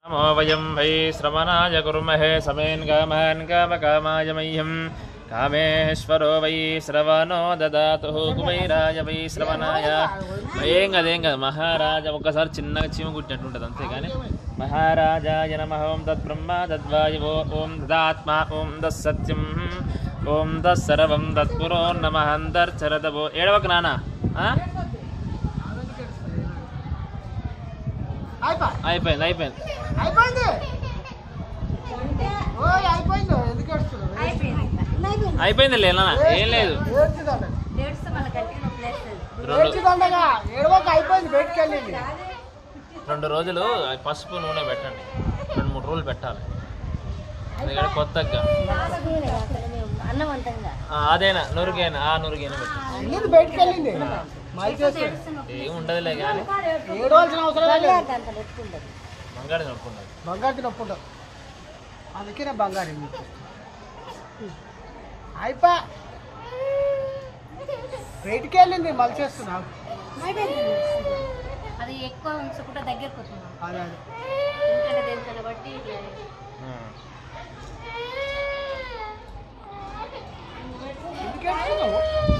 నమో వయం వై శ్రవణాయ కుర్మహే సమేన్ కామాన్ కామకామాయ మह्यం కామేశ్వరో వై శ్రవణో దదాతు కుబైరాయ వై శ్రవణాయ ఏం కదా ఏం కదా మహారాజా ఒక్కసారి చిన్నగా చీమ కుట్టినట్టు ఉంటుంది అంతేగాని మహారాజాయ నమ ఓం తద్బ్రహ్మ తద్వాయువో ఓం తదాత్మ ఓం తత్సత్యం ఓం తత్సర్వం తత్పురో నమ అంతర్చరదవో ఏడవకు నాన్న ఆ? అయిపోయింది అయిపోయింది అయిపోయింది ఓయ్ అయిపోయింది ఎందుకు ఏడుస్తున్నావు అయిపోయింది లేనా ఏం లేదు ఏడ్చుదండ రెండు ఏడ్చుదండగా ఏడవక అయిపోయింది బయటికి వెళ్ళింది రెండు రోజులు పసుపు నూనె పెట్టండి రెండు మూడు రోజులు పెట్టాలి ఎందుకంటే కొత్తగా అన్నవంతంగా ఆ, అదేనా నురుగైనా ఆ నురుగైనా పెట్టండి వెళ్ళింది బయటికి వెళ్ళింది మళ్ళీ చేస్తే ఏం ఉండదులే కానీ ఏడవలసిన అవసరం లేదు అంత పెట్టుకుంటారు మంగాడి నొప్పున్నది బంగారు నొప్పి ఉండదు అందుకే నా బంగారు మీకు అయిపో బయటికి వెళ్ళింది మళ్ళీ చేస్తున్నా అది ఎక్కువ ఉంచకుండా దగ్గరకు వస్తున్నాం అదే అదే ఎందుకంటే దేనికన్నా బట్టి ఇట్లా ఎందుకు ఏడుస్తున్నావు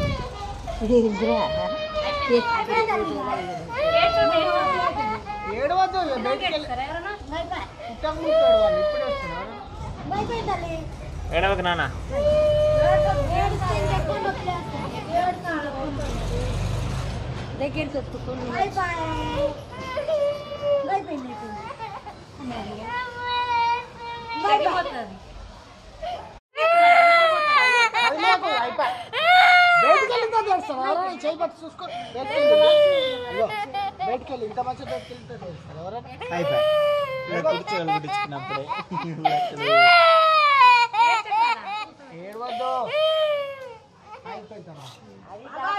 ఏడవద్దు బయటికి వెళ్ళి పుట్టక ముందు ఏడవాలి ఇప్పుడు వేస్తున్నారు ఏడవకు నాన్న దగ్గరికి వస్తుంది అది లేకు, అయిపోయి. బయటికి వెళ్ళిందో తెలుస్తాను ఎవరైనా చేయి పట్టి చూసుకో బయటికి వెళ్ళింది ఇదిగో, బయటికి వెళ్ళి ఇంత మంచి బయటికి వెళ్తే తెలుస్తారు ఎవరైనా అయిపోయి ఏడవద్దు అయిపోయిందమ్మా